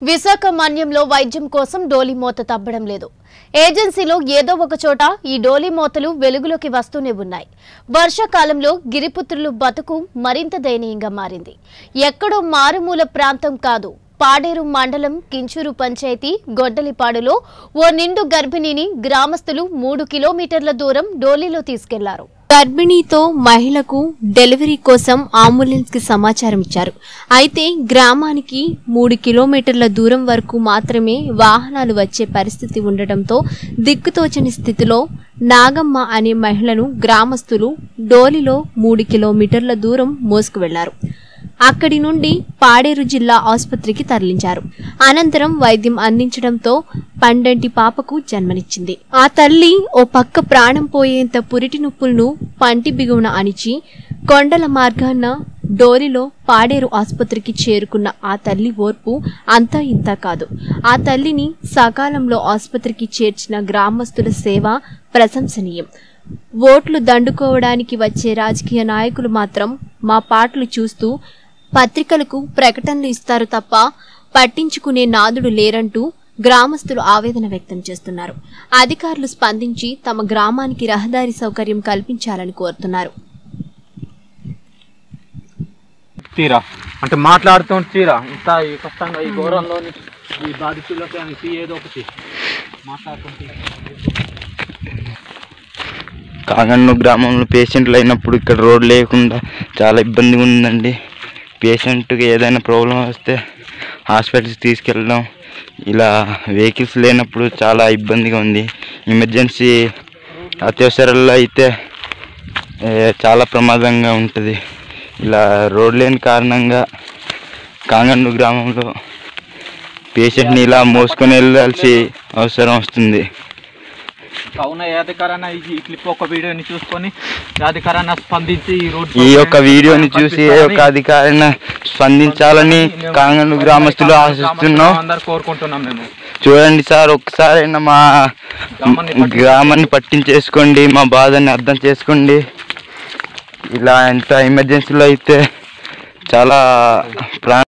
విశాఖ మన్యంలో వైద్యం కోసం డోలీ మోత తప్పడం లేదు ఏజెన్సీలో ఏదో ఒక చోట ఈ డోలీ మోతలు వెలుగులోకి వస్తూనే ఉన్నాయి వర్షాకాలంలో గిరిపుత్రులు బతుకు మరింత దయనీయంగా మారింది ఎక్కడో మారుమూల ప్రాంతం కాదు పాడేరు మండలం కించూరు పంచాయతీ గొడ్డలిపాడులో ఓ నిండు గర్భిణిని గ్రామస్తులు మూడు కిలోమీటర్ల దూరం డోలీలో తీసుకెళ్లారు గర్భిణీతో మహిళకు డెలివరీ కోసం అంబులెన్స్ కి సమాచారం ఇచ్చారు అయితే గ్రామానికి మూడు కిలోమీటర్ల దూరం వరకు మాత్రమే వాహనాలు వచ్చే పరిస్థితి ఉండటంతో దిక్కుతోచని స్థితిలో నాగమ్మ అనే మహిళను గ్రామస్తులు డోలిలో మూడు కిలోమీటర్ల దూరం మోసుకు వెళ్లారు అక్కడి నుండి పాడేరు జిల్లా ఆసుపత్రికి తరలించారు అనంతరం వైద్యం అందించడంతో పండంటి పాపకు జన్మనిచ్చింది ఆ తల్లి ఓ పక్క ప్రాణం పోయేంత పురిటి నొప్పులను పంటి బిగువున అణిచి కొండల మార్గాన డోలిలో పాడేరు ఆసుపత్రికి చేరుకున్న ఆ తల్లి ఓర్పు అంతా ఇంత కాదు ఆ తల్లిని సకాలంలో ఆసుపత్రికి చేర్చిన గ్రామస్తుల సేవ ప్రశంసనీయం ఓట్లు దండుకోవడానికి వచ్చే రాజకీయ నాయకులు మాత్రం మా పాటలు చూస్తూ పత్రికలకు ప్రకటనలు ఇస్తారు తప్ప పట్టించుకునే నాదుడు లేరంటూ గ్రామస్తులు ఆవేదన వ్యక్తం చేస్తున్నారు అధికారులు స్పందించి తమ గ్రామానికి రహదారి సౌకర్యం కల్పించాలని కోరుతున్నారు తీరా అంటే మాట్లాడుతూ తీరా ఇంత ఈ కష్టంగా ఈ ఘోరంలోని ఈ బాధితులకి అనేసి ఏదో ఒకటి మాట్లాడుతుంటే కాగన్ను గ్రామంలో పేషెంట్లు అయినప్పుడు ఇక్కడ రోడ్ లేకుండా చాలా ఇబ్బందిగా ఉందండి పేషెంట్కి ఏదైనా ప్రాబ్లం వస్తే హాస్పిటల్కి తీసుకెళ్ళడం ఇలా వెహికల్స్ లేనప్పుడు చాలా ఇబ్బందిగా ఉంది ఎమర్జెన్సీ అత్యవసరాల్లో అయితే ఏ, చాలా ప్రమాదంగా ఉంటుంది ఇలా రోడ్ లేని కారణంగా కాంగన్ను గ్రామంలో పేషెంట్ని ఇలా మోసుకొని వెళ్ళాల్సి అవసరం వస్తుంది కావున ఏ అధికారైనా ఈ ఈ క్లిప్ ఒక వీడియోని చూసుకొని ఏ అధికారైనా స్పందించి ఈ రోడ్ ఈ యొక్క వీడియోని చూసి ఏ యొక్క అధికారిని స్పందించాలని కాంగను గ్రామస్తులు ఆశిస్తున్నాం అందరు కోరుకుంటున్నాం మేము చూడండి సార్ ఒక్కసారైనా మా గ్రామాన్ని గ్రామాన్ని పట్టించేసుకోండి మా బాధని అర్థం చేసుకోండి ఇలా ఎంత ఎమర్జెన్సీలో అయితే చాలా ప్రా